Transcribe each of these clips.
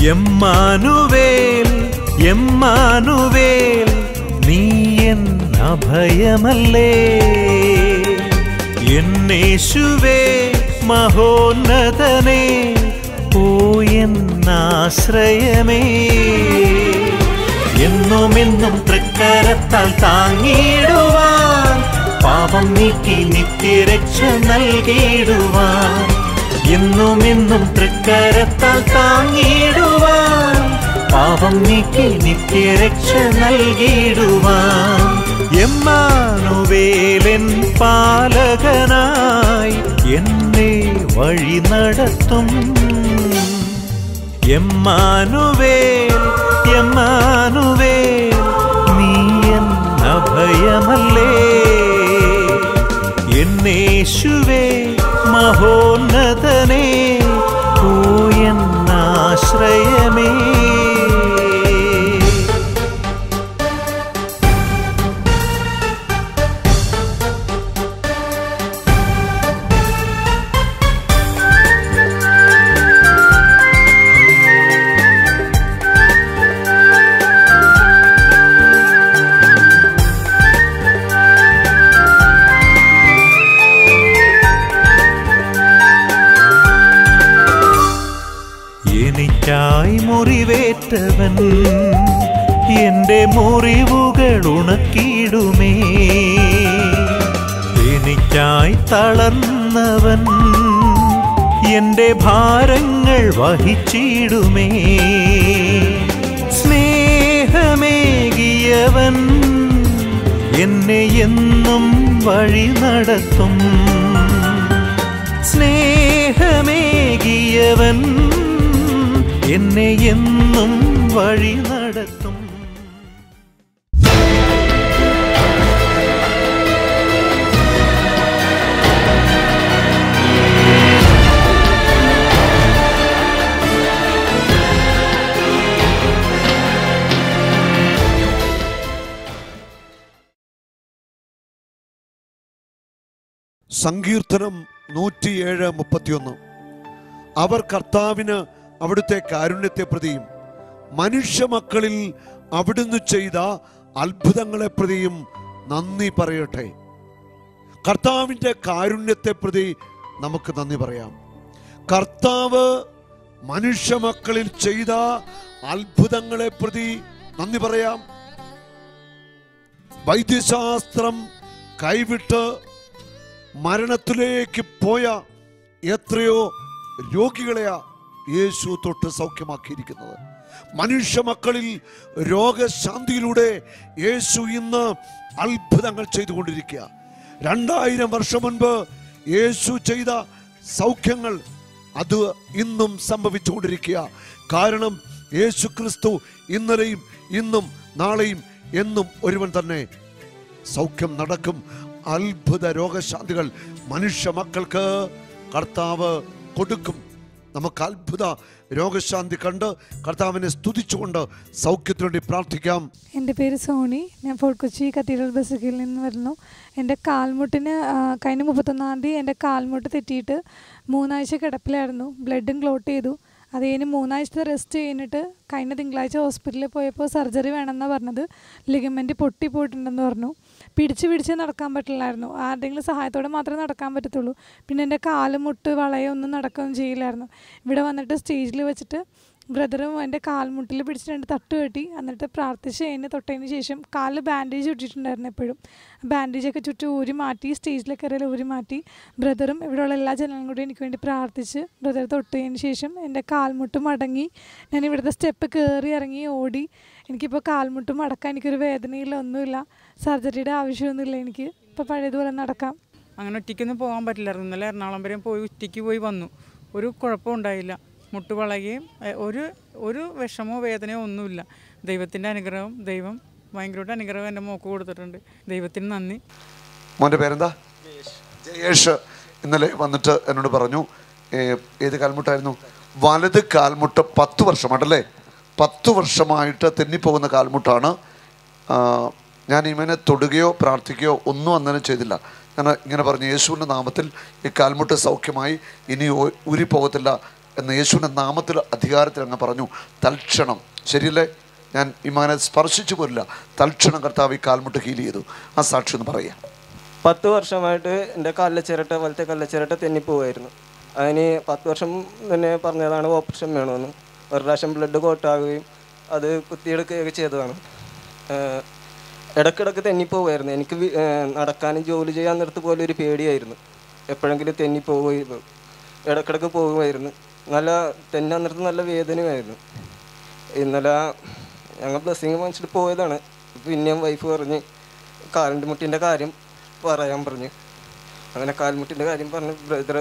എമ്മാനുവേൽ എമ്മാനുവേൽ നീ എൻ അഭയമല്ലേ എന്നേശുവേ മഹോന്നതനേ ഓ എന്നാശ്രയമേ എന്നുമെന്നും തൃക്കരത്താൽ താങ്ങിയിടുവാൻ പാപം നീക്കി നിത്യരക്ഷ നൽകിയിടുവാൻ എന്നുമെന്നും തൃക്കരത്താൽ താങ്ങിയിടുവാൻ പാപം നീക്കി നിത്യരക്ഷ നൽകിയിടുവാൻ എമ്മാനുവേലൻ പാലകനായി എന്നെ വഴി നടത്തും എമ്മാനുവേൽ എമ്മാനുവേൽ നീ എൻ അഭയമല്ലേ എന്നേശുവേ മഹോന്നതനേ ഓ എന്നാശ്രയമേ എനിക്കായി മുറിവേറ്റവൻ എന്റെ മുറിവുകൾ ഉണക്കിയിടുമേ എനിക്കായി തളർന്നവൻ എന്റെ ഭാരങ്ങൾ വഹിച്ചിടുമേ സ്നേഹമേകിയവൻ എന്നെ എന്നും വഴി നടത്തും സ്നേഹമേകിയവൻ എന്നെ എന്നും വഴി നടത്തും സങ്കീർത്തനം നൂറ്റിയേഴ് മുപ്പത്തിയൊന്ന് അവർ കർത്താവിന് അവിടുത്തെ കാരുണ്യത്തെ പ്രതിയും മനുഷ്യമക്കളിൽ അവിടുന്ന് ചെയ്ത അത്ഭുതങ്ങളെ പ്രതിയും നന്ദി പറയട്ടെ കർത്താവിൻ്റെ കാരുണ്യത്തെ പ്രതി നമുക്ക് നന്ദി പറയാം കർത്താവ് മനുഷ്യമക്കളിൽ ചെയ്ത അത്ഭുതങ്ങളെ പ്രതി നന്ദി പറയാം വൈദ്യശാസ്ത്രം കൈവിട്ട് മരണത്തിലേക്ക് പോയ എത്രയോ രോഗികളെയാ യേശു തൊട്ട് സൗഖ്യമാക്കിയിരിക്കുന്നത് മനുഷ്യ മക്കളിൽ രോഗശാന്തിയിലൂടെ യേശു ഇന്ന് അത്ഭുതങ്ങൾ ചെയ്തുകൊണ്ടിരിക്കുക രണ്ടായിരം വർഷം മുൻപ് യേശു ചെയ്ത സൗഖ്യങ്ങൾ അത് ഇന്നും സംഭവിച്ചുകൊണ്ടിരിക്കുക കാരണം യേശു ക്രിസ്തു ഇന്നലെയും ഇന്നും നാളെയും എന്നും ഒരുവൻ തന്നെ സൗഖ്യം നടക്കും അത്ഭുത രോഗശാന്തികൾ മനുഷ്യ മക്കൾക്ക് കർത്താവ് കൊടുക്കും നമുക്ക് അത്ഭുത രോഗശാന്തി കണ്ട് കർത്താവിനെ സ്തുതിച്ചുകൊണ്ട് സൗഖ്യത്തിനു വേണ്ടി പ്രാർത്ഥിക്കാം എൻ്റെ പേര് സോണി ഞാൻ ഫോർട്ട് കൊച്ചി കത്തീഡ്രൽ ബസിക്കിൽ നിന്ന് വരുന്നു എൻ്റെ കാൽമുട്ടിന് ആ, കഴിഞ്ഞ മുപ്പത്തൊന്നാം തീയതി എൻ്റെ കാൽമുട്ട് തെറ്റിയിട്ട് മൂന്നാഴ്ച കിടപ്പിലായിരുന്നു ബ്ലഡും ക്ലോട്ട് ചെയ്തു അത് കഴിഞ്ഞ് മൂന്നാഴ്ചത്തെ റെസ്റ്റ് കഴിഞ്ഞിട്ട് കഴിഞ്ഞ തിങ്കളാഴ്ച ഹോസ്പിറ്റലിൽ പോയപ്പോൾ സർജറി വേണമെന്നാണ് പറഞ്ഞത് ലിഗമെൻറ്റ് പൊട്ടിപ്പോയിട്ടുണ്ടെന്ന് പറഞ്ഞു പിടിച്ച് പിടിച്ച് നടക്കാൻ പറ്റില്ലായിരുന്നു ആരുടെങ്കിലും സഹായത്തോടെ മാത്രമേ നടക്കാൻ പറ്റത്തുള്ളൂ പിന്നെ എൻ്റെ കാല് മുട്ട് വളയൊന്നും നടക്കുകയൊന്നും ചെയ്യില്ലായിരുന്നു ഇവിടെ വന്നിട്ട് സ്റ്റേജിൽ വെച്ചിട്ട് ബ്രദറും എൻ്റെ കാൽമുട്ടിൽ പിടിച്ചിട്ട് രണ്ട് തട്ട് കെട്ടി എന്നിട്ട് പ്രാർത്ഥിച്ച് കഴിഞ്ഞ് തൊട്ടതിന് ശേഷം കാലിൽ ബാൻഡേജ് ചുറ്റിയിട്ടുണ്ടായിരുന്നു എപ്പോഴും ബാൻഡേജൊക്കെ ചുറ്റും ഊരി മാറ്റി സ്റ്റേജിലെ കയറിയിൽ ഊരി മാറ്റി ബ്രദറും ഇവിടെയുള്ള എല്ലാ ജനങ്ങളും കൂടി എനിക്ക് വേണ്ടി പ്രാർത്ഥിച്ച് ബ്രദർ തൊട്ടതിന് ശേഷം എൻ്റെ കാൽമുട്ട് മടങ്ങി ഞാൻ ഇവിടുത്തെ സ്റ്റെപ്പ് കയറി ഇറങ്ങി ഓടി എനിക്കിപ്പോൾ കാൽമുട്ട് മടക്കാൻ എനിക്കൊരു വേദനയില്ല ഒന്നുമില്ല സർജറിയുടെ ആവശ്യമൊന്നുമില്ല എനിക്ക് ഇപ്പോൾ പഴയതുപോലെ നടക്കാം അങ്ങനെ ഒറ്റയ്ക്കൊന്നും പോകാൻ പറ്റില്ലായിരുന്നു ഇന്നലെ എറണാകുളം വരെ പോയി ഒറ്റയ്ക്ക് പോയി വന്നു ഒരു കുഴപ്പവും ഉണ്ടായില്ല മുട്ട് വളയുകയും എ, ഒരു ഒരു വിഷമോ വേദനയോ ഒന്നുമില്ല ദൈവത്തിൻ്റെ അനുഗ്രഹം ദൈവം ഭയങ്കരമായിട്ട് അനുഗ്രഹം എൻ്റെ മോക്ക് കൊടുത്തിട്ടുണ്ട് ദൈവത്തിന് നന്ദി മോൻ്റെ പേരെന്താ ജയേഷ് ഇന്നലെ വന്നിട്ട് എന്നോട് പറഞ്ഞു "ഏ, ഏത് കാൽമുട്ടായിരുന്നു വലത് കാൽമുട്ട് പത്ത് വർഷമായിട്ടല്ലേ പത്ത് വർഷമായിട്ട് തെന്നിപ്പോകുന്ന കാൽമുട്ടാണ് ആ, ഞാൻ ഇവനെ തൊടുകയോ പ്രാർത്ഥിക്കുകയോ ഒന്നും അന്നേരം ചെയ്തില്ല ഞാൻ ഇങ്ങനെ പറഞ്ഞു യേശുവിൻ്റെ നാമത്തിൽ ഈ കാൽമുട്ട് സൗഖ്യമായി ഇനി ഒ- ഊരിപ്പോകത്തില്ല എന്ന് യേശുവിൻ്റെ നാമത്തിൽ അധികാരത്തിൽ അങ്ങ് പറഞ്ഞു തൽക്ഷണം ശരിയല്ലേ ഞാൻ ഈ മകനെ സ്പർശിച്ചു പോലില്ല തൽക്ഷണം കർത്താവ് ഈ കാൽമുട്ട് ഹീൽ ചെയ്തു ആ സാക്ഷി ഒന്ന് പറയാം പത്ത് വർഷമായിട്ട് എൻ്റെ കല്ലച്ചിരട്ട പോലത്തെ കല്ലച്ചിരട്ട തെന്നിപ്പോവായിരുന്നു അതിന് പത്ത് വർഷം തന്നെ പറഞ്ഞതാണ് ഓപ്പറേഷൻ വേണമെന്ന് ഒരു പ്രാവശ്യം ബ്ലഡ് കോട്ടാകുകയും അത് കുത്തിയെടുക്കുകയൊക്കെ ചെയ്തതാണ് ഏഹ് ഇടയ്ക്കിടയ്ക്ക് തെന്നിപ്പോവായിരുന്നു എനിക്ക് വി- ഏഹ് നടക്കാനും ജോലി ചെയ്യാൻ നേരത്ത് പോലെ ഒരു പേടിയായിരുന്നു എപ്പോഴെങ്കിലും തെന്നിപ്പോവുകയും ഇടയ്ക്കിടയ്ക്ക് പോകുമായിരുന്നു നല്ല തെന്നാൻ നേരത്ത് നല്ല വേദനയുമായിരുന്നു ഇന്നലെ ഞങ്ങൾ ബ്ലെസ്സിങ് വാങ്ങിച്ചിട്ട് പോയതാണ് പിന്നെയും വൈഫ് പറഞ്ഞ് കാലിൻ്റെ മുട്ടിൻ്റെ കാര്യം പറയാൻ പറഞ്ഞു അങ്ങനെ കാൽമുട്ടിൻ്റെ കാര്യം പറഞ്ഞ് ബ്രദർ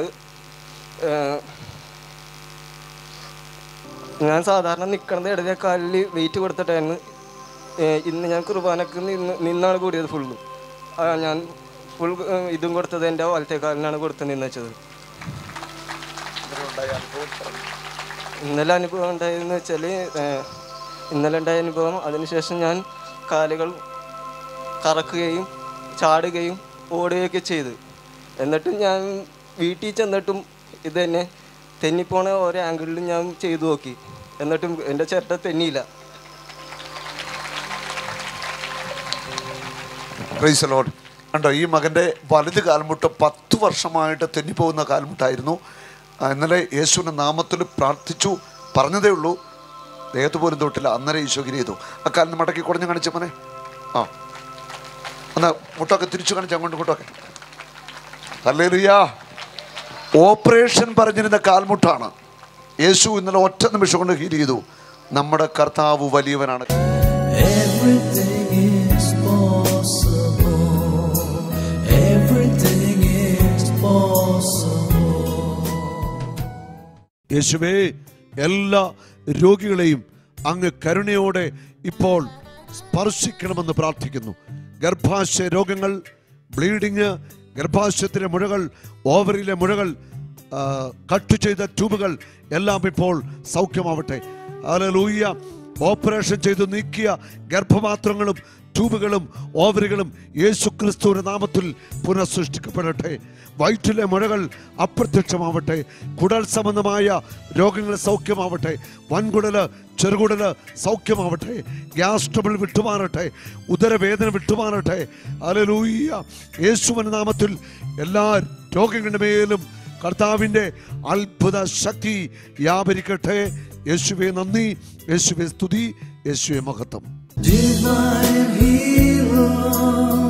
ഞാൻ സാധാരണ നിൽക്കണത് ഇടതേ കാലിൽ വെയിറ്റ് കൊടുത്തിട്ടായിരുന്നു ഏഹ് ഇന്ന് ഞാൻ കുർബാനക്ക് നിന്ന് നിന്നാണ് കൂടിയത് ഫുള്ളും ഞാൻ ഫുൾ ഇതും കൊടുത്തത് എൻ്റെ വലത്തെ കാലിനാണ് കൊടുത്ത് നിന്ന് വെച്ചത് ഇന്നലെ അനുഭവം ഉണ്ടായതെന്ന് വെച്ചാൽ ഇന്നലെ ഉണ്ടായ അനുഭവം അതിനുശേഷം ഞാൻ കാലുകൾ കറക്കുകയും ചാടുകയും ഓടുകയൊക്കെ ചെയ്തു എന്നിട്ടും ഞാൻ വീട്ടിൽ ചെന്നിട്ടും ഇത് തന്നെ തെന്നിപ്പോണ ഓരോ ആംഗിളിലും ഞാൻ ചെയ്തു നോക്കി എന്നിട്ടും എൻ്റെ ചിരട്ട തെന്നിയില്ല പ്രൈസ് ലോഡ് കണ്ടോ ഈ മകൻ്റെ വലത് കാൽമുട്ട് പത്ത് വർഷമായിട്ട് തെന്നിപ്പോകുന്ന കാൽമുട്ടായിരുന്നു ആ, ഇന്നലെ യേശുവിൻ്റെ നാമത്തിൽ പ്രാർത്ഥിച്ചു പറഞ്ഞതേ ഉള്ളൂ ദേഹത്ത് പോലും തൊട്ടില്ല അന്നേരം ഈശോ ഗിരി ചെയ്തു ആ കാലിന് മടക്കി കുടഞ്ഞു കാണിച്ച മോനെ ആ എന്നാ മുട്ടൊക്കെ തിരിച്ചു കാണിച്ച അങ്ങോട്ടും ഇങ്ങോട്ടൊക്കെ അല്ലേലുയ്യാ ഓപ്പറേഷൻ പറഞ്ഞിരുന്ന കാൽമുട്ടാണ് യേശു ഇന്നലെ ഒറ്റ നിമിഷം കൊണ്ട് ഹീൽ ചെയ്തു നമ്മുടെ കർത്താവ് വലിയവനാണ് Everything is possible. Everything is possible. യേശുവേ എല്ലാ രോഗികളെയും അങ്ങ് കരുണയോടെ ഇപ്പോൾ സ്പർശിക്കണമെന്ന് പ്രാർത്ഥിക്കുന്നു ഗർഭാശയ രോഗങ്ങൾ ബ്ലീഡിങ് ഗർഭാശയത്തിലെ മുഴകൾ ഓവറിലെ മുഴകൾ ആ, കട്ട് ചെയ്ത ട്യൂബുകൾ എല്ലാം ഇപ്പോൾ സൗഖ്യമാവട്ടെ ഹല്ലേലൂയ ഓപ്പറേഷൻ ചെയ്തു നീക്കിയ ഗർഭപാത്രങ്ങളും ട്യൂബുകളും ഓവറികളും യേശു ക്രിസ്തുവിന്റെ നാമത്തിൽ പുനഃസൃഷ്ടിക്കപ്പെടട്ടെ വയറ്റിലെ മുഴകൾ അപ്രത്യക്ഷമാവട്ടെ കുടൽ സംബന്ധമായ രോഗങ്ങൾ സൗഖ്യമാവട്ടെ വൻകുടല് ചെറുകുടല് സൗഖ്യമാവട്ടെ ഗ്യാസ് ട്രബിൾ വിട്ടുമാറട്ടെ ഉദരവേദന വിട്ടുമാറട്ടെ അലലൂയ്യ യേശുവിന്റെ നാമത്തിൽ എല്ലാ രോഗങ്ങളുടെ മേലും കർത്താവിൻ്റെ അത്ഭുത ശക്തി വ്യാപരിക്കട്ടെ യേശുവെ നന്ദി യേശുവെ സ്തുതി യേശുവെ മഹത്വം Divine hero.